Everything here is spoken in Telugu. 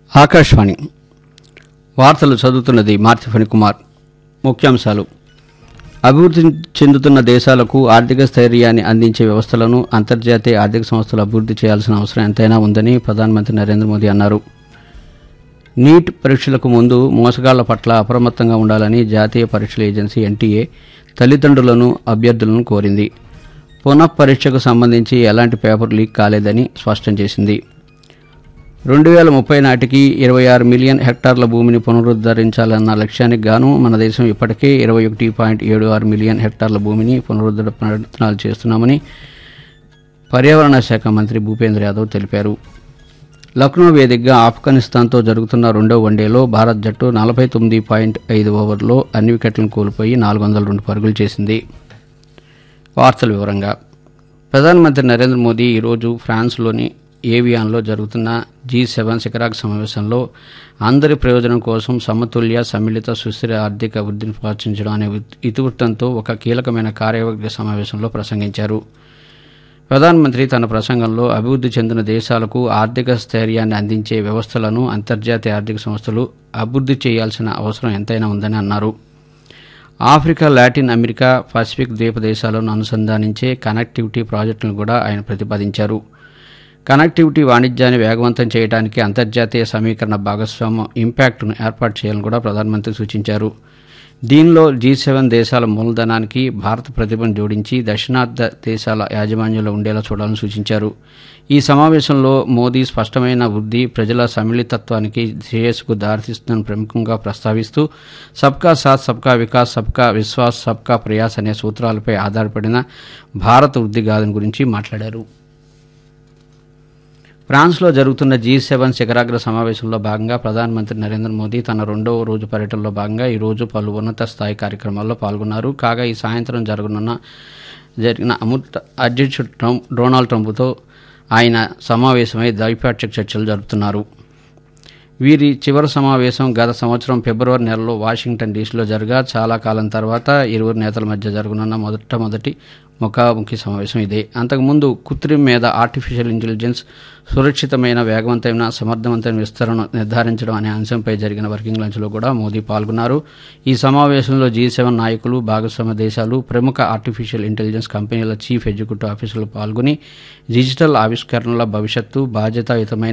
ఆకాశవాణి వార్తలు చదువుతున్నది మార్తిఫణి కుమార్ ముఖ్యాంశాలు అభివృద్ధి చెందుతున్న దేశాలకు ఆర్థిక స్థైర్యాన్ని అందించే వ్యవస్థలను అంతర్జాతీయ ఆర్థిక సంస్థలు అభివృద్ధి చేయాల్సిన అవసరం ఎంతైనా ఉందని ప్రధానమంత్రి నరేంద్ర మోదీ అన్నారు నీట్ పరీక్షలకు ముందు మోసగాళ్ల పట్ల అప్రమత్తంగా ఉండాలని జాతీయ పరీక్షల ఏజెన్సీ ఎన్టీఏ తల్లిదండ్రులను అభ్యర్థులను కోరింది పునః పరీక్షకు సంబంధించి ఎలాంటి పేపర్ లీక్ కాలేదని స్పష్టం చేసింది రెండు వేల ముప్పై నాటికి ఇరవై ఆరు మిలియన్ హెక్టార్ల భూమిని పునరుద్ధరించాలన్న లక్ష్యానికి గాను మన దేశం ఇప్పటికే ఇరవై ఒకటి పాయింట్ ఏడు ఆరు మిలియన్ హెక్టార్ల భూమిని పునరుద్ధరణ ప్రయత్నాలు చేస్తున్నామని పర్యావరణ శాఖ మంత్రి భూపేంద్ర యాదవ్ తెలిపారు లక్నో వేదికగా ఆఫ్ఘనిస్తాన్తో జరుగుతున్న రెండో వన్డేలో భారత్ జట్టు నలభై తొమ్మిది పాయింట్ ఐదు ఓవర్లో అన్ని వికెట్లను కోల్పోయి నాలుగు వందల రెండు పరుగులు చేసింది వార్తల వివరంగా ప్రధానమంత్రి నరేంద్ర మోదీ ఈరోజు ఫ్రాన్స్లోని ఏవియాన్లో జరుగుతున్న జీ సెవెన్ శిఖరాగ్ సమావేశంలో అందరి ప్రయోజనం కోసం సమతుల్య సమ్మిళిత సుస్థిర ఆర్థిక వృద్ధిని ప్రోత్సహించడం అనే ఇతివృత్తంతో ఒక కీలకమైన కార్యవర్గ సమావేశంలో ప్రసంగించారు ప్రధానమంత్రి తన ప్రసంగంలో అభివృద్ధి చెందిన దేశాలకు ఆర్థిక స్థైర్యాన్ని అందించే వ్యవస్థలను అంతర్జాతీయ ఆర్థిక సంస్థలు అభివృద్ధి చేయాల్సిన అవసరం ఎంతైనా ఉందని అన్నారు ఆఫ్రికా లాటిన్ అమెరికా పసిఫిక్ ద్వీప దేశాలను అనుసంధానించే కనెక్టివిటీ ప్రాజెక్టులను కూడా ఆయన ప్రతిపాదించారు కనెక్టివిటీ వాణిజ్యాన్ని వేగవంతం చేయడానికి అంతర్జాతీయ సమీకరణ భాగస్వామ్యం ఇంపాక్ట్ను ఏర్పాటు చేయాలని కూడా ప్రధానమంత్రి సూచించారు దీనిలో జీ సెవెన్ దేశాల మూలధనానికి భారత ప్రతిభను జోడించి దక్షిణార్థ దేశాల యాజమాన్యంలో ఉండేలా చూడాలని సూచించారు ఈ సమావేశంలో మోదీ స్పష్టమైన వృద్ధి ప్రజల సమ్మిళితత్వానికి శ్రేయస్సుకు దారితీస్తుందని ప్రముఖంగా ప్రస్తావిస్తూ సబ్కా సాత్ సబ్కా వికాస్ సబ్కా విశ్వాస్ సబ్కా ప్రయాస్ అనే సూత్రాలపై ఆధారపడిన భారత వృద్ధి గాథను గురించి మాట్లాడారు ఫ్రాన్స్లో జరుగుతున్న జీ సెవెన్ శిఖరాగ్ర సమావేశంలో భాగంగా ప్రధానమంత్రి నరేంద్ర మోదీ తన రెండవ రోజు పర్యటనలో భాగంగా ఈ రోజు పలు ఉన్నత స్థాయి కార్యక్రమాల్లో పాల్గొన్నారు కాగా ఈ సాయంత్రం జరగనున్న జరిగిన అమృత అధ్యక్షుడు ట్రంప్ డొనాల్డ్ ట్రంప్తో ఆయన సమావేశమై ద్వైపాక్షిక చర్చలు జరుపుతున్నారు వీరి చివరి సమావేశం గత సంవత్సరం ఫిబ్రవరి నెలలో వాషింగ్టన్ డీసీలో జరగా చాలా కాలం తర్వాత ఇరువురు నేతల మధ్య జరగనున్న మొదటమొదటి ముఖాముఖి సమావేశం ఇదే అంతకుముందు కృత్రిమ మీద ఆర్టిఫిషియల్ ఇంటెలిజెన్స్ సురక్షితమైన వేగవంతమైన సమర్థవంతమైన విస్తరణ నిర్ధారించడం అనే అంశంపై జరిగిన వర్కింగ్ లంచ్లో కూడా మోదీ పాల్గొన్నారు ఈ సమావేశంలో జీ సెవెన్ నాయకులు భాగస్వామ్య దేశాలు ప్రముఖ ఆర్టిఫిషియల్ ఇంటెలిజెన్స్ కంపెనీల చీఫ్ ఎగ్జిక్యూటివ్ ఆఫీసర్లు పాల్గొని డిజిటల్ ఆవిష్కరణల భవిష్యత్తు బాధ్యతాయుతమైన